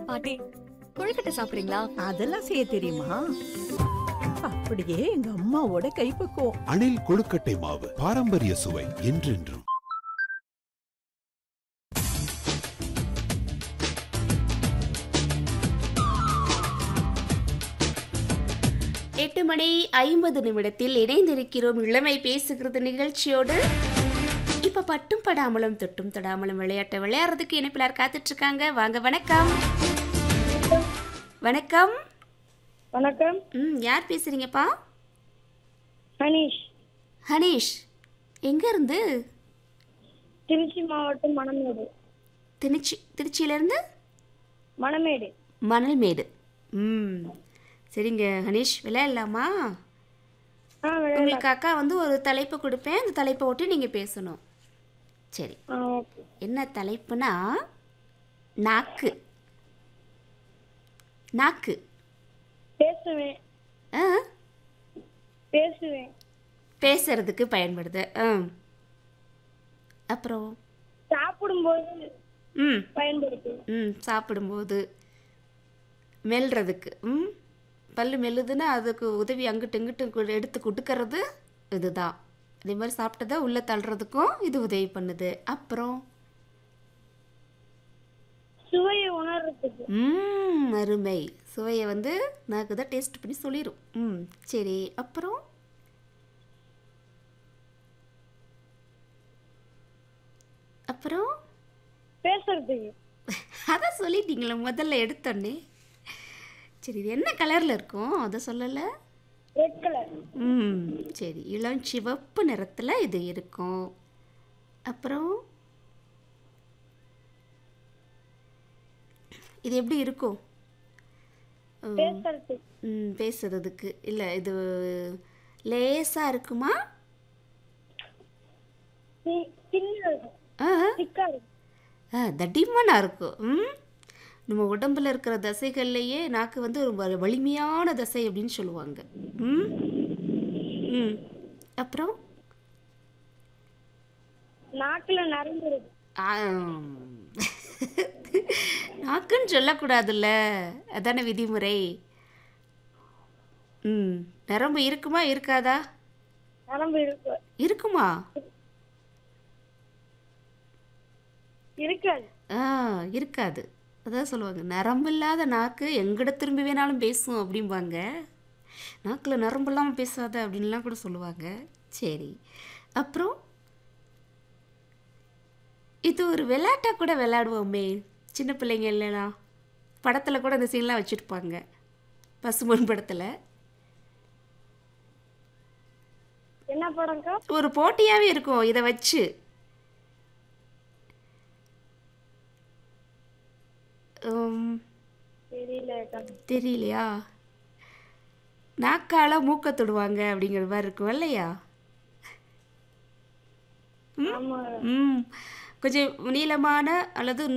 பாட்டி கொழுக்கட்டை சாப்பிடுறீங்களா அதெல்லாம் செய்ய தெரியுமா அப்படியே எங்க அம்மாவோட கைப்பக்குவம் அணில் கொழுக்கட்டை மாவு பாரம்பரிய சுவை என்றென்றும் எட்டு மணி ஐம்பது நிமிடத்தில் இணைந்திருக்கிறோம் இளமை பேசுகிறது நிகழ்ச்சியோடு இப்ப பட்டும் படாமலும் தொட்டும் தொடாமலும் விளையாட்டை விளையாடுறதுக்கு இணைப்பிலார் காத்துட்டு இருக்காங்க வாங்க வணக்கம் வணக்கம் வணக்கம் ம் யார் பேசுறீங்கப்பா ஹனீஷ் ஹனீஷ் எங்க இருந்து திருச்சி மாவட்டம் மணமேடு திருச்சி திருச்சியிலேருந்து மணமேடு மணல்மேடு ம் சரிங்க ஹனீஷ் விளையாடலாமா ஆ விளையாடலாம் உங்களுக்கு அக்கா வந்து ஒரு தலைப்பு கொடுப்பேன் அந்த தலைப்பை ஒட்டி நீங்கள் பேசணும் சரி ஆ ஓகே என்ன தலைப்புனா நாக்கு நாக்கு பேசுவேன் ஆ பேசுவேன் பேசுறதுக்கு பயன்படுது ஆ அப்புறம் சாப்பிடும்போது ம் பயன்படுத்துவேன் ம் சாப்பிடும்போது மெல்றதுக்கு ம் பல்லு மெல்லுதுன்னா அதுக்கு உதவி அங்கிட்டு இங்கிட்டு கு- எடுத்து கொடுக்கறது இதுதான் அதே மாதிரி சாப்பிட்டதை உள்ளே தள்ளுறதுக்கும் இது உதவி பண்ணுது அப்புறம் சுவையை உணர்றதுக்கு ம் அருமை சுவையை வந்து நாக்கு தான் டேஸ்ட் பண்ணி சொல்லிடும் ம் சரி அப்புறம் அப்புறம் பேசுறதுக்கு அதான் சொல்லிட்டீங்களே முதல்ல எடுத்தோன்னே சரி இது என்ன கலரில் இருக்கும் அதை சொல்லலை ரெட் கலர் ம் சரி இளம் சிவப்பு நிறத்தில் இது இருக்கும் அப்புறம் இது எப்படி இருக்கும் ம், பேசுறதுக்கு ம், பேசுறதுக்கு இல்லை இது லேசாக இருக்குமா சி- சின்னதா இருக்கும் ஆ திக்கா இருக்கும் ஆ தடிமனாக இருக்கும் ம் நம்ம உடம்புல இருக்கிற தசைகள்லையே நாக்கு வந்து ஒரு வ- வலிமையான தசை அப்படின்னு சொல்லுவாங்க ம் ம் அப்புறம் நாக்குல நரம்பு இருக்கு ஆம். நாக்குன்னு சொல்லக்கூடாதுல்ல அதானே விதிமுறை ம் நரம்பு இருக்குமா இருக்காதா நரம்பு இருக்கு இருக்குமா இருக்காது ஆ இருக்காது அதான் சொல்லுவாங்க நரம்பு இல்லாத நாக்கு எங்கிட்ட திரும்பி வேணாலும் பேசும் அப்படிம்பாங்க நாக்கில் நரம்பு இல்லாமல் பேசாத அப்படின்லாம் கூட சொல்லுவாங்க சரி அப்புறம் இது ஒரு விளையாட்டாக கூட விளையாடுவோமே சின்ன பிள்ளைங்க இல்லைலாம் படத்தில் கூட இந்த சீன்லாம் வச்சுருப்பாங்க பசுமன் படத்தில் என்ன படம்க்கா ஒரு போட்டியாகவே இருக்கும் இதை வச்சு உம், தெரியலக்கா தெரியலையா நாக்கால மூக்க தொடுவாங்க அப்படிங்கிற மாதிரி இருக்கும் இல்லையா ஆமா ம் கொஞ்சம் நீளமான அல்லது